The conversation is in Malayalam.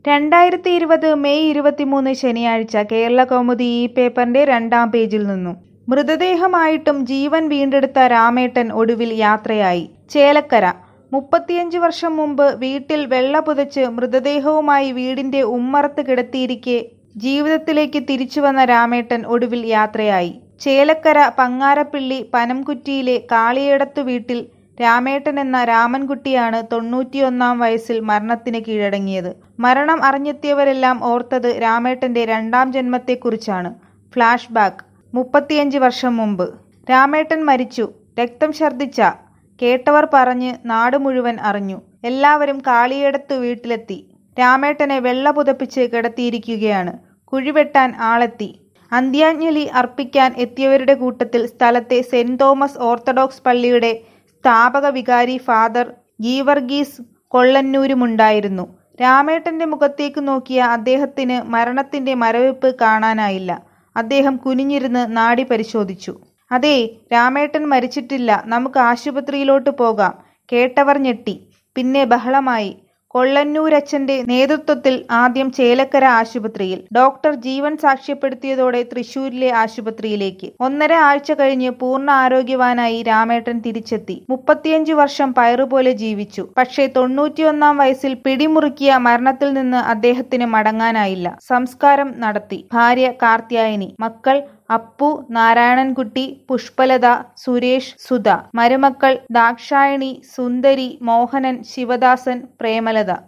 രണ്ടായിരത്തി ഇരുപത് മെയ് ഇരുപത്തിമൂന്ന് ശനിയാഴ്ച കേരളകൗമുദി ഈ പേപ്പറിന്റെ രണ്ടാം പേജിൽ നിന്നും മൃതദേഹമായിട്ടും ജീവൻ വീണ്ടെടുത്ത രാമേട്ടൻ ഒടുവിൽ യാത്രയായി ചേലക്കര മുപ്പത്തിയഞ്ച് വർഷം മുമ്പ് വീട്ടിൽ വെള്ള പുതച്ച് മൃതദേഹവുമായി വീടിന്റെ ഉമ്മറത്ത് കിടത്തിയിരിക്കെ ജീവിതത്തിലേക്ക് തിരിച്ചുവന്ന രാമേട്ടൻ ഒടുവിൽ യാത്രയായി ചേലക്കര പങ്ങാരപ്പിള്ളി പനംകുറ്റിയിലെ കാളിയേടത്തു വീട്ടിൽ രാമേട്ടൻ എന്ന രാമൻകുട്ടിയാണ് തൊണ്ണൂറ്റിയൊന്നാം വയസ്സിൽ മരണത്തിന് കീഴടങ്ങിയത് മരണം അറിഞ്ഞെത്തിയവരെല്ലാം ഓർത്തത് രാമേട്ടന്റെ രണ്ടാം ജന്മത്തെക്കുറിച്ചാണ് ഫ്ലാഷ് ബാക്ക് മുപ്പത്തിയഞ്ച് വർഷം മുമ്പ് രാമേട്ടൻ മരിച്ചു രക്തം ഛർദിച്ച കേട്ടവർ പറഞ്ഞ് നാട് മുഴുവൻ അറിഞ്ഞു എല്ലാവരും കാളിയേടത്തു വീട്ടിലെത്തി രാമേട്ടനെ വെള്ള പുതപ്പിച്ച് കിടത്തിയിരിക്കുകയാണ് കുഴിവെട്ടാൻ ആളെത്തി അന്ത്യാഞ്ജലി അർപ്പിക്കാൻ എത്തിയവരുടെ കൂട്ടത്തിൽ സ്ഥലത്തെ സെന്റ് തോമസ് ഓർത്തഡോക്സ് പള്ളിയുടെ സ്ഥാപക വികാരി ഫാദർ ഗീവർഗീസ് കൊള്ളന്നൂരുമുണ്ടായിരുന്നു രാമേട്ടന്റെ മുഖത്തേക്ക് നോക്കിയ അദ്ദേഹത്തിന് മരണത്തിന്റെ മരവിപ്പ് കാണാനായില്ല അദ്ദേഹം കുനിഞ്ഞിരുന്ന് നാഡി പരിശോധിച്ചു അതേ രാമേട്ടൻ മരിച്ചിട്ടില്ല നമുക്ക് ആശുപത്രിയിലോട്ട് പോകാം കേട്ടവർ ഞെട്ടി പിന്നെ ബഹളമായി കൊള്ളന്നൂരച്ഛന്റെ നേതൃത്വത്തിൽ ആദ്യം ചേലക്കര ആശുപത്രിയിൽ ഡോക്ടർ ജീവൻ സാക്ഷ്യപ്പെടുത്തിയതോടെ തൃശൂരിലെ ആശുപത്രിയിലേക്ക് ഒന്നര ആഴ്ച കഴിഞ്ഞ് പൂർണ്ണ ആരോഗ്യവാനായി രാമേട്ടൻ തിരിച്ചെത്തി മുപ്പത്തിയഞ്ചു വർഷം പയറുപോലെ ജീവിച്ചു പക്ഷേ തൊണ്ണൂറ്റിയൊന്നാം വയസ്സിൽ പിടിമുറുക്കിയ മരണത്തിൽ നിന്ന് അദ്ദേഹത്തിന് മടങ്ങാനായില്ല സംസ്കാരം നടത്തി ഭാര്യ കാർത്യായനി മക്കൾ അപ്പു നാരായണൻകുട്ടി പുഷ്പലത സുരേഷ് സുധ മരുമക്കൾ ദാക്ഷായണി സുന്ദരി മോഹനൻ ശിവദാസൻ പ്രേമലത